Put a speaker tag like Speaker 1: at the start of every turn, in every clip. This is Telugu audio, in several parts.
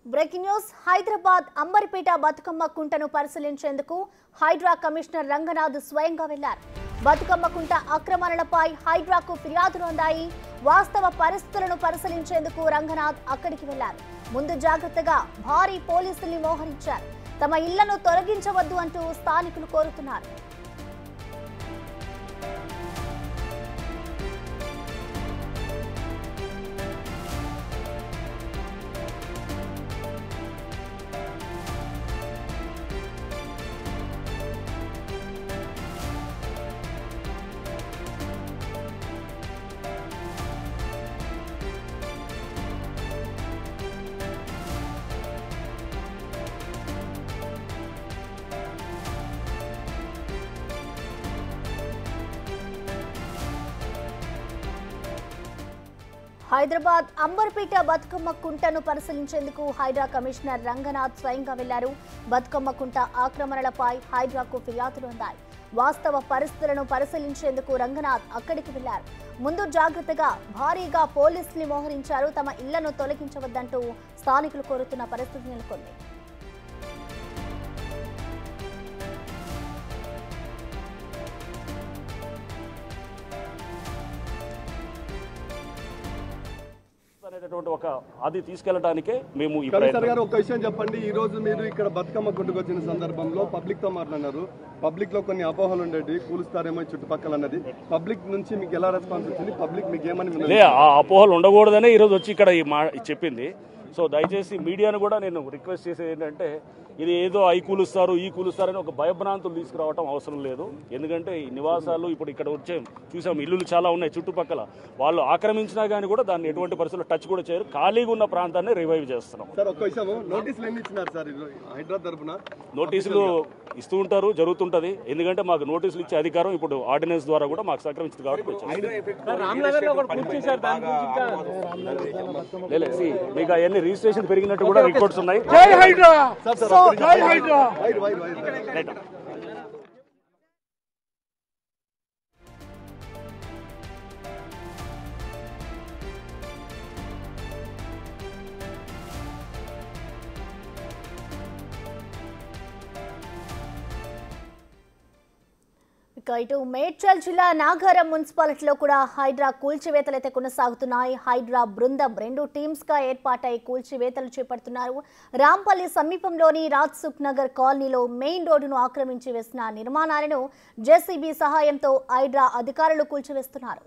Speaker 1: బ్రేకింగ్ న్యూస్ హైదరాబాద్ అంబర్పేట బతుకమ్మ కుంటను పరిశీలించేందుకు హైడ్రా కమిషనర్ రంగనాథ్ స్వయంగా వెళ్లారు బతుకమ్మ కుంట ఆక్రమణలపై హైడ్రాకు ఫిర్యాదులు అందాయి వాస్తవ పరిస్థితులను పరిశీలించేందుకు రంగనాథ్ అక్కడికి వెళ్లారు ముందు జాగ్రత్తగా భారీ పోలీసుల్ని మోహరించారు తమ ఇళ్లను తొలగించవద్దు అంటూ స్థానికులు కోరుతున్నారు హైదరాబాద్ అంబర్పేట బతుకమ్మ కుంటను పరిశీలించేందుకు హైడ్రా కమిషనర్ రంగనాథ్ స్వయంగా వెళ్లారు బతుకమ్మ కుంట ఆక్రమణలపై హైడ్రాకు ఫిర్యాదులు అందాయి వాస్తవ పరిస్థితులను పరిశీలించేందుకు రంగనాథ్ అక్కడికి వెళ్లారు ముందు జాగ్రత్తగా భారీగా పోలీసుల్ని మోహరించారు తమ ఇళ్లను తొలగించవద్దంటూ స్థానికులు కోరుతున్న పరిస్థితి నెలకొంది
Speaker 2: అనేటటువంటి ఒక అది తీసుకెళ్ళడానికే మేము ఈ
Speaker 3: కమిషనర్
Speaker 2: ప్రయత్నం
Speaker 3: గారు ఒక విషయం చెప్పండి ఈ రోజు మీరు ఇక్కడ బతుకమ్మ గుంటుకొచ్చిన సందర్భంలో పబ్లిక్ తో మాట్లాడినారు పబ్లిక్ లో కొన్ని అపోహలు ఉండేవి కూలుస్తారేమో చుట్టుపక్కల అన్నది పబ్లిక్ నుంచి మీకు ఎలా రెస్పాన్స్ వచ్చింది పబ్లిక్ మీకు ఏమని విన్నది?
Speaker 2: లే ఆ అపోహలు ఉండకూడదనే ఈరోజు వచ్చి ఇక్కడ ఈ మా చెప్పింది సో దయచేసి మీడియాను కూడా నేను రిక్వెస్ట్ చేసేది ఏంటంటే ఇది ఏదో ఐ కూలుస్తారు ఈ కూలుస్తారని ఒక భయభ్రాంతులు తీసుకురావటం అవసరం లేదు ఎందుకంటే ఈ నివాసాలు ఇప్పుడు ఇక్కడ వచ్చే చూసాం ఇల్లులు చాలా ఉన్నాయి చుట్టుపక్కల వాళ్ళు ఆక్రమించినా కానీ కూడా దాన్ని ఎటువంటి పరిస్థితుల్లో టచ్ కూడా చేయరు ఖాళీగా ఉన్న ప్రాంతాన్ని రివైవ్ చేస్తున్నాం
Speaker 3: సార్ ఒక్క విషయం నోటీసులు ఎన్ని ఇచ్చినారు సార్ ఈరోజు హైదరాబాద్ తరపున
Speaker 2: నోటీసులు ఇస్తూ ఉంటారు జరుగుతుంటది ఎందుకంటే మాకు నోటీసులు ఇచ్చే అధికారం ఇప్పుడు ఆర్డినెన్స్ ద్వారా కూడా మాకు సహకరించింది కాబట్టి వచ్చాం లేదు see, మీకు అవన్నీ రిజిస్ట్రేషన్ పెరిగినట్టు కూడా రికార్డ్స్ ఉన్నాయి
Speaker 3: సార్ సార్ ఒక్క నిమిషం. Wire wire wire
Speaker 2: right.
Speaker 1: ఇక ఇటు మేడ్చల్ జిల్లా నాగారం మున్సిపాలిటీలో కూడా హైడ్రా కూల్చివేతలు అయితే కొనసాగుతున్నాయి హైడ్రా బృందం రెండు టీమ్స్ గా ఏర్పాటై కూల్చివేతలు చేపడుతున్నారు రాంపల్లి సమీపంలోని రాజ్సుఖ్ నగర్ కాలనీలో మెయిన్ రోడ్డును ఆక్రమించి వేసిన నిర్మాణాలను జేసీబీ సహాయంతో హైడ్రా అధికారులు కూల్చివేస్తున్నారు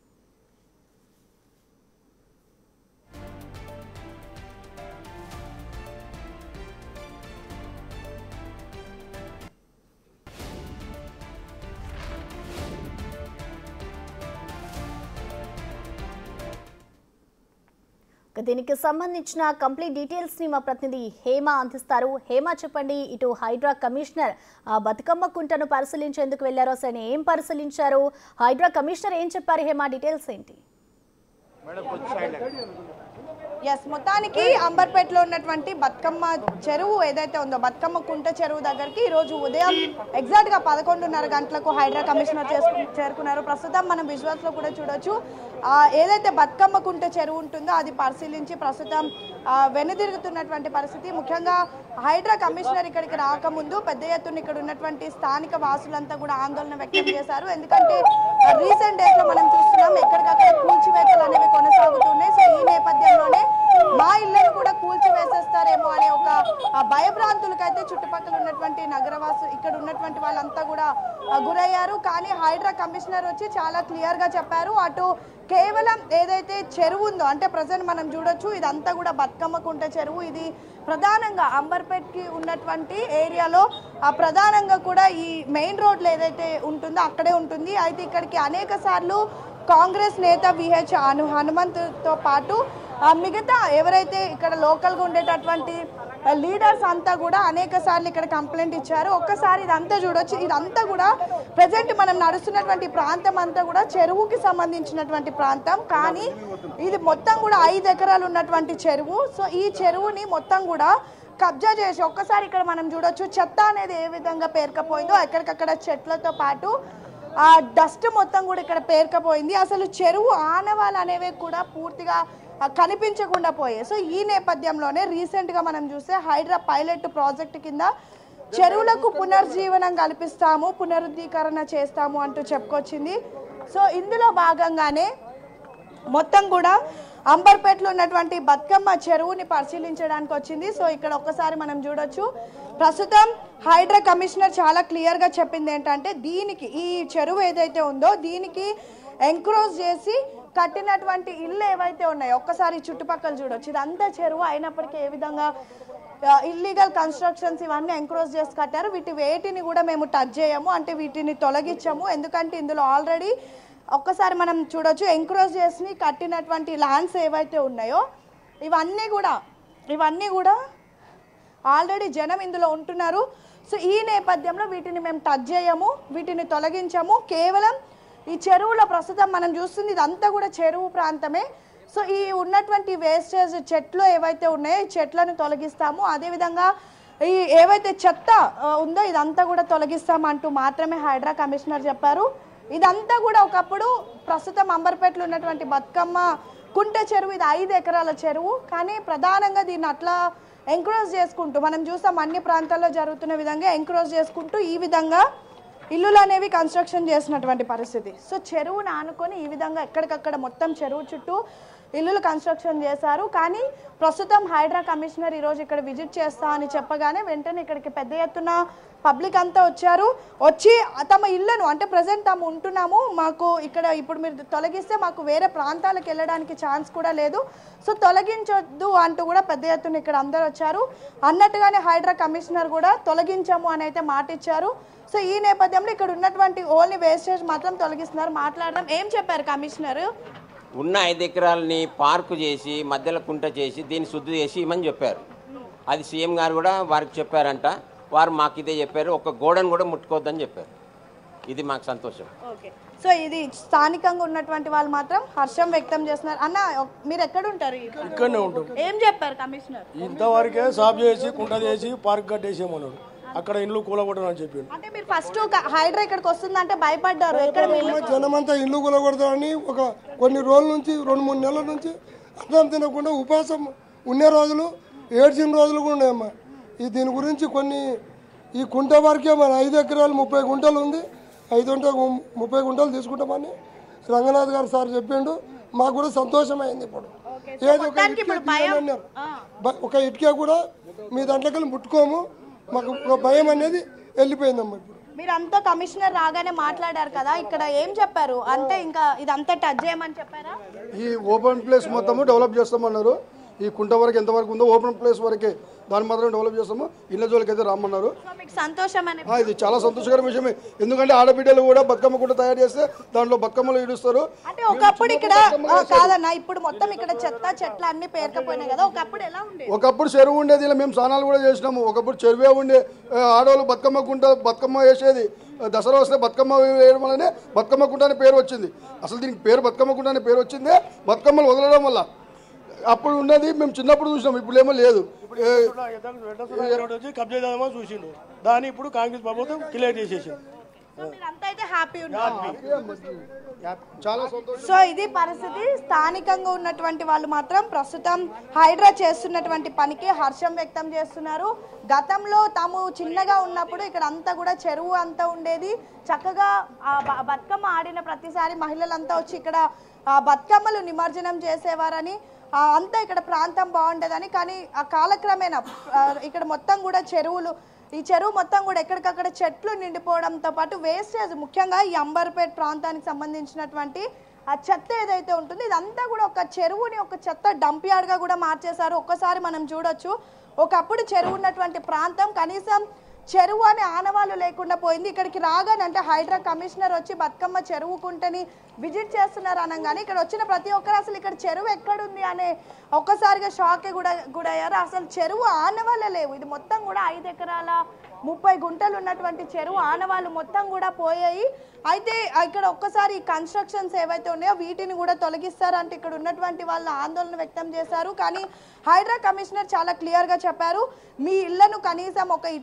Speaker 1: ఇక దీనికి సంబంధించిన కంప్లీట్ డీటెయిల్స్ ని మా ప్రతినిధి హేమ అందిస్తారు హేమ చెప్పండి ఇటు హైడ్రా కమిషనర్ ఆ బతుకమ్మ కుంటను పరిశీలించేందుకు వెళ్లారు అసలు ఏం పరిశీలించారు హైడ్రా కమిషనర్ ఏం చెప్పారు హేమ డీటెయిల్స్ ఏంటి
Speaker 4: ఎస్ మొత్తానికి అంబర్పేటలో ఉన్నటువంటి బతుకమ్మ చెరువు ఏదైతే ఉందో బతుకమ్మ కుంట చెరువు దగ్గరికి ఈ రోజు ఉదయం ఎగ్జాక్ట్ గా పదకొండున్నర గంటలకు హైడ్రా కమిషనర్ చేసుకు చేరుకున్నారు ప్రస్తుతం మనం విజువల్స్ లో కూడా చూడొచ్చు ఆ, ఏదైతే బతుకమ్మ కుంట చెరువు ఉంటుందో అది పరిశీలించి ప్రస్తుతం ఆ, వెనుదిరుగుతున్నటువంటి పరిస్థితి ముఖ్యంగా హైడ్రా కమిషనర్ ఇక్కడికి రాకముందు పెద్ద ఎత్తున ఇక్కడ ఉన్నటువంటి స్థానిక వాసులంతా కూడా ఆందోళన వ్యక్తం చేశారు ఎందుకంటే రీసెంట్ డేస్ లో మనం చూస్తున్నాం ఎక్కడికక్కడ కూల్చివేతలు అనేవి కొనసాగుతున్నాయి సో ఈ నేపథ్యంలోనే మా ఇళ్లను కూడా కూల్చివేసేస్తారేమో అనే ఒక ఆ, భయభ్రాంతులకైతే చుట్టుపక్కల ఉన్నటువంటి నగరవాసు ఇక్కడ ఉన్నటువంటి వాళ్ళంతా కూడా ఆ, గురయ్యారు కానీ హైడ్రా కమిషనర్ వచ్చి చాలా క్లియర్ గా చెప్పారు అటు కేవలం ఏదైతే చెరువు ఉందో అంటే ప్రజెంట్ మనం చూడొచ్చు ఇదంతా కూడా బతుకమ్మ కుంట చెరువు ఇది ప్రధానంగా అంబర్పేట్ కి ఉన్నటువంటి ఏరియాలో ఆ ప్రధానంగా కూడా ఈ మెయిన్ రోడ్లు ఏదైతే ఉంటుందో అక్కడే ఉంటుంది అయితే ఇక్కడికి అనేక సార్లు కాంగ్రెస్ నేత విహెచ్ అను హనుమంత్తో పాటు ఆ మిగతా ఎవరైతే ఇక్కడ లోకల్గా ఉండేటటువంటి లీడర్స్ అంతా కూడా అనేక సార్లు ఇక్కడ కంప్లైంట్ ఇచ్చారు ఒక్కసారి ఇదంతా చూడొచ్చు ఇదంతా కూడా ప్రజెంట్ మనం నడుస్తున్నటువంటి ప్రాంతం అంతా కూడా చెరువుకి సంబంధించినటువంటి ప్రాంతం కానీ ఇది మొత్తం కూడా ఐదు ఎకరాలు ఉన్నటువంటి చెరువు సో ఈ చెరువుని మొత్తం కూడా కబ్జా చేసి ఒక్కసారి ఇక్కడ మనం చూడొచ్చు చెత్త అనేది ఏ విధంగా పేరుకపోయిందో ఎక్కడికక్కడ చెట్లతో పాటు ఆ డస్ట్ మొత్తం కూడా ఇక్కడ పేరుకపోయింది అసలు చెరువు ఆనవాళ్ళు అనేవి కూడా పూర్తిగా ఆ, కనిపించకుండా పోయాయి సో ఈ నేపథ్యంలోనే రీసెంట్గా మనం చూస్తే హైడ్రా పైలట్ ప్రాజెక్ట్ కింద చెరువులకు పునర్జీవనం కల్పిస్తాము పునరుద్ధీకరణ చేస్తాము అంటూ చెప్పుకొచ్చింది సో ఇందులో భాగంగానే మొత్తం కూడా అంబర్పేటలో ఉన్నటువంటి బతుకమ్మ చెరువుని పరిశీలించడానికి వచ్చింది సో ఇక్కడ ఒక్కసారి మనం చూడొచ్చు ప్రస్తుతం హైడ్రా కమిషనర్ చాలా క్లియర్గా చెప్పింది ఏంటంటే దీనికి ఈ చెరువు ఏదైతే ఉందో దీనికి ఎంక్రోజ్ చేసి కట్టినటువంటి ఇల్లు ఏవైతే ఉన్నాయో ఒక్కసారి చుట్టుపక్కల చూడొచ్చు ఇదంతా చెరువు అయినప్పటికీ ఏ విధంగా ఇల్లీగల్ కన్స్ట్రక్షన్స్ ఇవన్నీ ఎంక్రోజ్ చేసి కట్టారు వీటి వేటిని కూడా మేము టచ్ చేయము అంటే వీటిని తొలగించము ఎందుకంటే ఇందులో ఆల్రెడీ ఒక్కసారి మనం చూడొచ్చు ఎంక్రోజ్ చేసి కట్టినటువంటి ల్యాండ్స్ ఏవైతే ఉన్నాయో ఇవన్నీ కూడా ఇవన్నీ కూడా ఆల్రెడీ జనం ఇందులో ఉంటున్నారు సో ఈ నేపథ్యంలో వీటిని మేము టచ్ చేయము వీటిని తొలగించము కేవలం ఈ చెరువులో ప్రస్తుతం మనం చూస్తుంది ఇదంతా కూడా చెరువు ప్రాంతమే సో ఈ ఉన్నటువంటి వేస్టేజ్ చెట్లు ఏవైతే ఉన్నాయో ఈ చెట్లను తొలగిస్తాము అదేవిధంగా ఈ ఏవైతే చెత్త ఆ, ఉందో ఇదంతా కూడా తొలగిస్తామంటూ మాత్రమే హైడ్రా కమిషనర్ చెప్పారు ఇదంతా కూడా ఒకప్పుడు ప్రస్తుతం అంబర్పేటలో ఉన్నటువంటి బతుకమ్మ కుంట చెరువు ఇది ఐదు ఎకరాల చెరువు కానీ ప్రధానంగా దీన్ని అట్లా ఎంక్రోజ్ చేసుకుంటూ మనం చూసాం అన్ని ప్రాంతాల్లో జరుగుతున్న విధంగా ఎంక్రోజ్ చేసుకుంటూ ఈ విధంగా ఇల్లులు అనేవి కన్స్ట్రక్షన్ చేసినటువంటి పరిస్థితి సో చెరువును ఆనుకొని ఈ విధంగా ఎక్కడికక్కడ మొత్తం చెరువు చుట్టూ ఇల్లులు కన్స్ట్రక్షన్ చేశారు కానీ ప్రస్తుతం హైడ్రా కమిషనర్ ఈరోజు ఇక్కడ విజిట్ చేస్తా అని చెప్పగానే వెంటనే ఇక్కడికి పెద్ద ఎత్తున పబ్లిక్ అంతా వచ్చారు వచ్చి తమ ఇళ్లను అంటే ప్రజెంట్ తాము ఉంటున్నాము మాకు ఇక్కడ ఇప్పుడు మీరు తొలగిస్తే మాకు వేరే ప్రాంతాలకు వెళ్ళడానికి ఛాన్స్ కూడా లేదు సో తొలగించొద్దు అంటూ కూడా పెద్ద ఎత్తున ఇక్కడ అందరు వచ్చారు అన్నట్టుగానే హైడ్రా కమిషనర్ కూడా తొలగించము అని అయితే మాట ఇచ్చారు సో ఈ నేపథ్యంలో ఇక్కడ ఉన్నటువంటి ఓన్లీ వేస్టేజ్ మాత్రం తొలగిస్తున్నారు మాట్లాడడం ఏం చెప్పారు కమిషనర్
Speaker 5: ఉన్న ఐదు ఎకరాలని పార్కు చేసి మధ్యలో కుంట చేసి దీన్ని శుద్ధి చేసి ఇమ్మని చెప్పారు అది సీఎం గారు కూడా వారికి చెప్పారంట వారు మాకు ఇదే చెప్పారు ఒక గోడను కూడా ముట్టుకోవద్దని చెప్పారు ఇది మాకు సంతోషం
Speaker 4: ఓకే సో ఇది స్థానికంగా ఉన్నటువంటి వాళ్ళు మాత్రం హర్షం వ్యక్తం చేస్తున్నారు అన్న మీరు ఎక్కడ ఉంటారు
Speaker 6: ఇక్కడనే ఉంటాం
Speaker 4: ఏం చెప్పారు కమిషనర్
Speaker 6: ఇంతవరకే సాఫ్ చేసి కుంట చేసి పార్క్ కట్టేసేమన్నాడు అక్కడ ఇండ్లు కూలగొట్టడం అని చెప్పిండు
Speaker 4: అంటే మీరు ఫస్ట్ హైడ్రా ఇక్కడికి వస్తుందంటే భయపడ్డారు ఎక్కడ మీ ఇల్లు-
Speaker 7: జనమంతా ఇల్లు కూలగొడతారని ఒక కొన్ని రోజుల నుంచి రెండు మూడు నెలల నుంచి అన్నం తినకుండా ఉపాసం ఉండే రోజులు ఏడ్చిన రోజులు కూడా ఉన్నాయమ్మా ఈ దీని గురించి కొన్ని ఈ కుంట వరకే మన ఐదు ఎకరాలు ముప్పై గుంటలు ఉంది ఐదు గుంట ముప్పై గుంటలు తీసుకుంటామని రంగనాథ్ గారు సార్ చెప్పిండు మాకు కూడా సంతోషమైంది ఇప్పుడు ఏదో ఒక
Speaker 4: మొత్తానికి
Speaker 7: ఇటుక
Speaker 4: ఇప్పుడు భయం-
Speaker 7: తీయాలన్నారు. బ- ఒక ఇటుక కూడా మీ దాంట్లోకి ముట్టుకోము మాకు ఒక భయం అనేది వెళ్ళిపోయిందమ్మా ఇప్పుడు
Speaker 4: మీరంతా కమిషనర్ రాగానే మాట్లాడారు కదా ఇక్కడ ఏం చెప్పారు అంటే ఇంకా ఇదంతా టచ్ చేయమని చెప్పారా
Speaker 8: ఈ ఓపెన్ ప్లేస్ మొత్తము డెవలప్ చేస్తామన్నారు ఈ కుంట వరకు ఎంతవరకు ఉందో ఓపెన్ ప్లేస్ వరకే దాన్ని మాత్రం డెవలప్ చేస్తాము ఇళ్ళ జోలికి అయితే రామన్నారు
Speaker 4: సో మీకు సంతోషం అనే
Speaker 8: ఆ, ఇది చాలా సంతోషకర విషయమే ఎందుకంటే ఆడబిడ్డలు కూడా బతుకమ్మ కుంట తయారు చేస్తే దాంట్లో బతుకమ్మలు ఇడుస్తారు
Speaker 4: అంటే ఒకప్పుడు ఇక్కడ ఆ, కాదన్న ఇప్పుడు మొత్తం ఇక్కడ చెత్త చెట్లు అన్ని పేరుకపోయినాయి కదా ఒకప్పుడు ఎలా ఉండేది
Speaker 8: ఒకప్పుడు చెరువు ఉండేది ఇలా మేము స్నానాలు కూడా చేసినాము ఒకప్పుడు చెరువే ఉండే ఆ, ఆడవాళ్ళు బతుకమ్మ కుంట బతుకమ్మ వేసేది ఆ, దసరా వస్తే బతుకమ్మ వేయడం వల్లనే బతుకమ్మ కుంట అనే పేరు వచ్చింది అసలు దీనికి పేరు బతుకమ్మ కుంట అనే పేరు వచ్చిందే బతుకమ్మలు వదలడం వల్ల అప్పుడు ఉన్నది మేము చిన్నప్పుడు చూసినాం ఇప్పుడు ఏమో లేదు ఏ,
Speaker 6: రోడ్ వచ్చి కబ్జా చేద్దామని చూసిండు దాన్ని ఇప్పుడు కాంగ్రెస్ ప్రభుత్వం క్లియర్ చేసేసింది
Speaker 4: సో మీరంతా అయితే హ్యాపీ ఉన్నారు
Speaker 8: చాలా సంతోషం
Speaker 4: సో ఇది పరిస్థితి స్థానికంగా ఉన్నటువంటి వాళ్ళు మాత్రం ప్రస్తుతం హైడ్రా చేస్తున్నటువంటి పనికి హర్షం వ్యక్తం చేస్తున్నారు గతంలో తాము చిన్నగా ఉన్నప్పుడు ఇక్కడ అంతా కూడా చెరువు అంతా ఉండేది చక్కగా ఆ బ- బతుకమ్మ ఆడిన ప్రతిసారి మహిళలంతా వచ్చి ఇక్కడ ఆ బతుకమ్మలు నిమజ్జనం చేసేవారని ఆ అంతా ఇక్కడ ప్రాంతం బాగుండేదని కానీ ఆ కాలక్రమేణా ఆ, ఇక్కడ మొత్తం కూడా చెరువులు ఈ చెరువు మొత్తం కూడా ఎక్కడికక్కడ చెట్లు నిండిపోవడంతో పాటు వేస్టేజ్ ముఖ్యంగా ఈ అంబర్పేట్ ప్రాంతానికి సంబంధించినటువంటి ఆ చెత్త ఏదైతే ఉంటుందో ఇదంతా కూడా ఒక చెరువుని ఒక చెత్త డంప్ యార్డ్గా కూడా మార్చేశారు ఒక్కసారి మనం చూడొచ్చు ఒకప్పుడు చెరువు ఉన్నటువంటి ప్రాంతం కనీసం చెరువు అనే ఆనవాళ్ళు లేకుండా పోయింది ఇక్కడికి రాగానే అంటే హైడ్రా కమిషనర్ వచ్చి బతుకమ్మ చెరువు కుంటని విజిట్ చేస్తున్నారు అనగానే ఇక్కడ వచ్చిన ప్రతి ఒక్కరు అసలు ఇక్కడ చెరువు ఎక్కడుంది అనే ఒక్కసారిగా షాక్ కూడా గురయ్యారు అసలు చెరువు ఆనవాళ్ళే లేవు ఇది మొత్తం కూడా ఐదు ఎకరాల ముప్పై గుంటలు ఉన్నటువంటి చెరువు ఆనవాళ్ళు మొత్తం కూడా పోయాయి అయితే ఇక్కడ ఒక్కసారి కన్స్ట్రక్షన్స్ ఏవైతే ఉన్నాయో వీటిని కూడా తొలగిస్తారంటే ఇక్కడ ఉన్నటువంటి వాళ్ళు ఆందోళన వ్యక్తం చేశారు కానీ హైడ్రా కమిషనర్ చాలా క్లియర్గా చెప్పారు మీ ఇళ్లను కనీసం ఒక ఇటుక బెడ్డ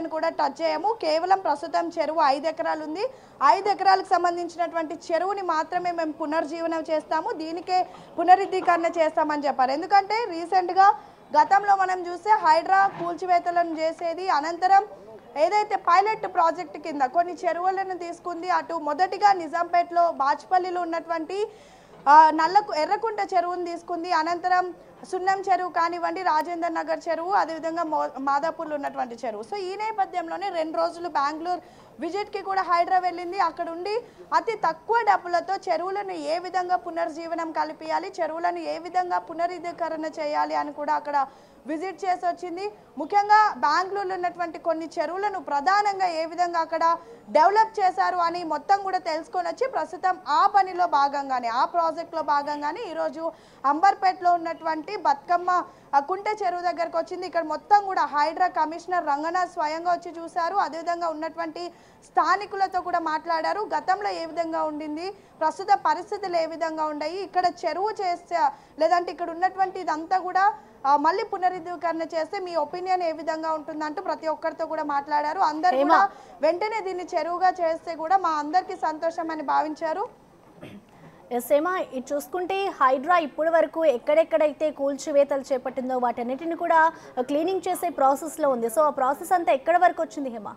Speaker 4: సమస్యను కూడా టచ్ చేయము కేవలం ప్రస్తుతం చెరువు ఐదు ఎకరాలు ఉంది ఐదు ఎకరాలకు సంబంధించినటువంటి చెరువుని మాత్రమే మేము పునర్జీవనం చేస్తాము దీనికే పునరుద్ధీకరణ చేస్తామని చెప్పారు ఎందుకంటే రీసెంట్గా గతంలో మనం చూస్తే హైడ్రా కూల్చివేతలను చేసేది అనంతరం ఏదైతే పైలట్ ప్రాజెక్ట్ కింద కొన్ని చెరువులను తీసుకుంది అటు మొదటిగా నిజాంపేటలో బాచ్పల్లిలో ఉన్నటువంటి ఆ, నల్లకు ఎర్రకుంట చెరువును తీసుకుంది అనంతరం సున్నం చెరువు కానివ్వండి రాజేందర్ నగర్ చెరువు అదేవిధంగా మో మాదాపూర్లో ఉన్నటువంటి చెరువు సో ఈ నేపథ్యంలోనే రెండు రోజులు బెంగళూరు విజిట్కి కూడా హైడ్రా వెళ్ళింది అక్కడ ఉండి అతి తక్కువ డబ్బులతో చెరువులను ఏ విధంగా పునర్జీవనం కల్పించాలి చెరువులను ఏ విధంగా పునరుద్ధీకరణ చేయాలి అని కూడా అక్కడ విజిట్ చేసి వచ్చింది ముఖ్యంగా బెంగళూరులో ఉన్నటువంటి కొన్ని చెరువులను ప్రధానంగా ఏ విధంగా అక్కడ డెవలప్ చేశారు అని మొత్తం కూడా తెలుసుకొని వచ్చి ప్రస్తుతం ఆ పనిలో భాగంగానే ఆ ప్రాజెక్ట్లో భాగంగానే ఈరోజు అంబర్పేటలో ఉన్నటువంటి బతుకమ్మ ఆ కుంట చెరువు దగ్గరకు వచ్చింది ఇక్కడ మొత్తం కూడా హైడ్రా కమిషనర్ రంగనాథ్ స్వయంగా వచ్చి చూశారు అదేవిధంగా ఉన్నటువంటి స్థానికులతో కూడా మాట్లాడారు గతంలో ఏ విధంగా ఉండింది ప్రస్తుత పరిస్థితులు ఏ విధంగా ఉన్నాయి ఇక్కడ చెరువు చేస్తే లేదంటే ఇక్కడ ఉన్నటువంటి ఇదంతా కూడా ఆ, మళ్ళీ పునరుద్ధీకరణ చేస్తే మీ ఒపీనియన్ ఏ విధంగా ఉంటుందంటూ ప్రతి ఒక్కరితో కూడా మాట్లాడారు అందరు కూడా వెంటనే దీన్ని చెరువుగా చేస్తే కూడా మా అందరికీ సంతోషం అని భావించారు
Speaker 1: ఎస్ ఏమా ఇది చూసుకుంటే హైడ్రా ఇప్పటి వరకు ఎక్కడెక్కడైతే కూల్చివేతలు చేపట్టిందో వాటన్నిటిని కూడా క్లీనింగ్ చేసే ప్రాసెస్లో ఉంది సో ఆ ప్రాసెస్ అంతా ఎక్కడి వరకు వచ్చింది హేమ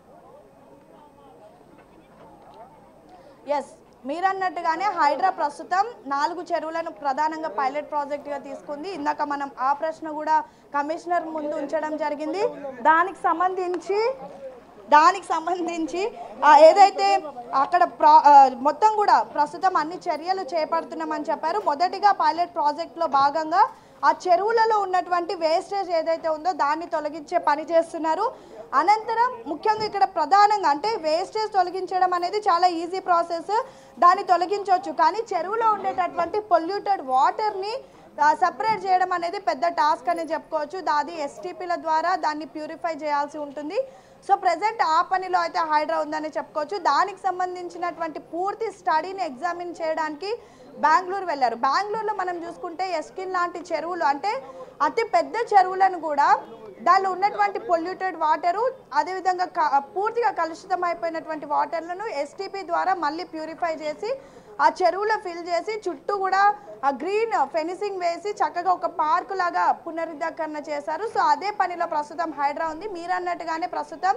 Speaker 4: ఎస్ మీరన్నట్టుగానే హైడ్రా ప్రస్తుతం నాలుగు చెరువులను ప్రధానంగా పైలట్ ప్రాజెక్టుగా తీసుకుంది ఇందాక మనం ఆ ప్రశ్న కూడా కమిషనర్ ముందు ఉంచడం జరిగింది దానికి సంబంధించి దానికి సంబంధించి ఆ, ఏదైతే అక్కడ ప్రా ఆ, మొత్తం కూడా ప్రస్తుతం అన్ని చర్యలు చేపడుతున్నామని చెప్పారు మొదటిగా పైలట్ ప్రాజెక్ట్లో భాగంగా ఆ చెరువులలో ఉన్నటువంటి వేస్టేజ్ ఏదైతే ఉందో దాన్ని తొలగించే పని చేస్తున్నారు అనంతరం ముఖ్యంగా ఇక్కడ ప్రధానంగా అంటే వేస్టేజ్ తొలగించడం అనేది చాలా ఈజీ ప్రాసెస్ దాన్ని తొలగించవచ్చు కానీ చెరువులో ఉండేటటువంటి పొల్యూటెడ్ వాటర్ని సపరేట్ చేయడం అనేది పెద్ద టాస్క్ అని చెప్పుకోవచ్చు దాది ఎస్టీపీల ద్వారా దాన్ని ప్యూరిఫై చేయాల్సి ఉంటుంది సో ప్రజెంట్ ఆ పనిలో అయితే హైడ్రా ఉందని చెప్పుకోవచ్చు దానికి సంబంధించినటువంటి పూర్తి స్టడీని ఎగ్జామిన్ చేయడానికి బెంగళూరు వెళ్ళారు బెంగళూరులో మనం చూసుకుంటే ఎస్కిన్ లాంటి చెరువులు అంటే అతి పెద్ద చెరువులను కూడా దానిలో ఉన్నటువంటి పొల్యూటెడ్ వాటరు అదేవిధంగా క- పూర్తిగా కలుషితం అయిపోయినటువంటి వాటర్లను ఎస్టీపీ ద్వారా మళ్ళీ ప్యూరిఫై చేసి ఆ చెరువులో ఫిల్ చేసి చుట్టూ కూడా ఆ గ్రీన్ ఫెన్సింగ్ వేసి చక్కగా ఒక పార్కు లాగా పునరుద్ధరణ చేశారు సో అదే పనిలో ప్రస్తుతం హైడ్రా ఉంది మీరు అన్నట్టుగానే ప్రస్తుతం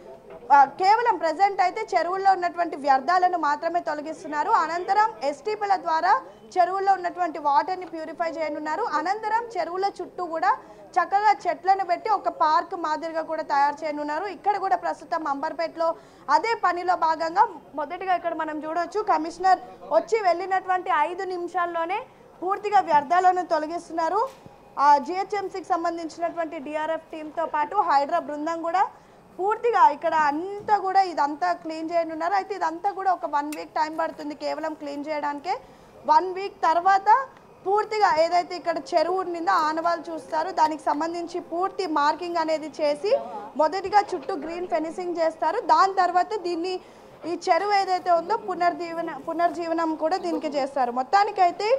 Speaker 4: ఆ, కేవలం ప్రజెంట్ అయితే చెరువుల్లో ఉన్నటువంటి వ్యర్థాలను మాత్రమే తొలగిస్తున్నారు అనంతరం ఎస్టీపీల ద్వారా చెరువుల్లో ఉన్నటువంటి వాటర్ని ప్యూరిఫై చేయనున్నారు అనంతరం చెరువుల చుట్టూ కూడా చక్కగా చెట్లను పెట్టి ఒక పార్క్ మాదిరిగా కూడా తయారు చేయనున్నారు ఇక్కడ కూడా ప్రస్తుతం అంబర్పేటలో అదే పనిలో భాగంగా మొదటిగా ఇక్కడ మనం చూడవచ్చు కమిషనర్ వచ్చి వెళ్ళినటువంటి ఐదు నిమిషాల్లోనే పూర్తిగా వ్యర్థాలను తొలగిస్తున్నారు ఆ జిహెచ్ఎంసీకి సంబంధించినటువంటి డిఆర్ఎఫ్ టీంతో పాటు హైడ్రా బృందం కూడా పూర్తిగా ఇక్కడ అంతా కూడా ఇదంతా క్లీన్ చేయనున్నారు అయితే ఇదంతా కూడా ఒక వన్ వీక్ టైం పడుతుంది కేవలం క్లీన్ చేయడానికే వన్ వీక్ తర్వాత పూర్తిగా ఏదైతే ఇక్కడ చెరువు నింద ఆనవాళ్ళు చూస్తారు దానికి సంబంధించి పూర్తి మార్కింగ్ అనేది చేసి మొదటిగా చుట్టూ గ్రీన్ ఫెన్సింగ్ చేస్తారు దాని తర్వాత దీన్ని ఈ చెరువు ఏదైతే ఉందో పునర్జీవన పునర్జీవనం కూడా దీనికి చేస్తారు మొత్తానికైతే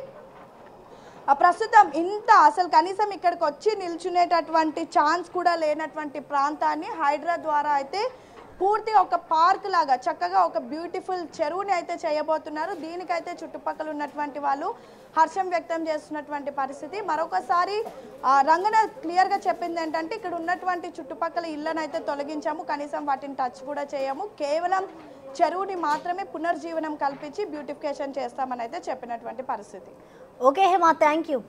Speaker 4: ఆ ప్రస్తుతం ఇంత అసలు కనీసం ఇక్కడికి వచ్చి నిల్చునేటటువంటి ఛాన్స్ కూడా లేనటువంటి ప్రాంతాన్ని హైడ్రా ద్వారా అయితే పూర్తిగా ఒక పార్క్ లాగా చక్కగా ఒక బ్యూటిఫుల్ చెరువుని అయితే చేయబోతున్నారు దీనికైతే చుట్టుపక్కల ఉన్నటువంటి వాళ్ళు హర్షం వ్యక్తం చేస్తున్నటువంటి పరిస్థితి మరొకసారి ఆ, రంగనాథ్ క్లియర్గా చెప్పింది ఏంటంటే ఇక్కడ ఉన్నటువంటి చుట్టుపక్కల ఇళ్లను అయితే తొలగించాము కనీసం వాటిని టచ్ కూడా చేయము కేవలం చెరువుని మాత్రమే పునర్జీవనం కల్పించి బ్యూటిఫికేషన్ చేస్తామని అయితే చెప్పినటువంటి పరిస్థితి
Speaker 1: ఓకే హేమ థ్యాంక్ యూ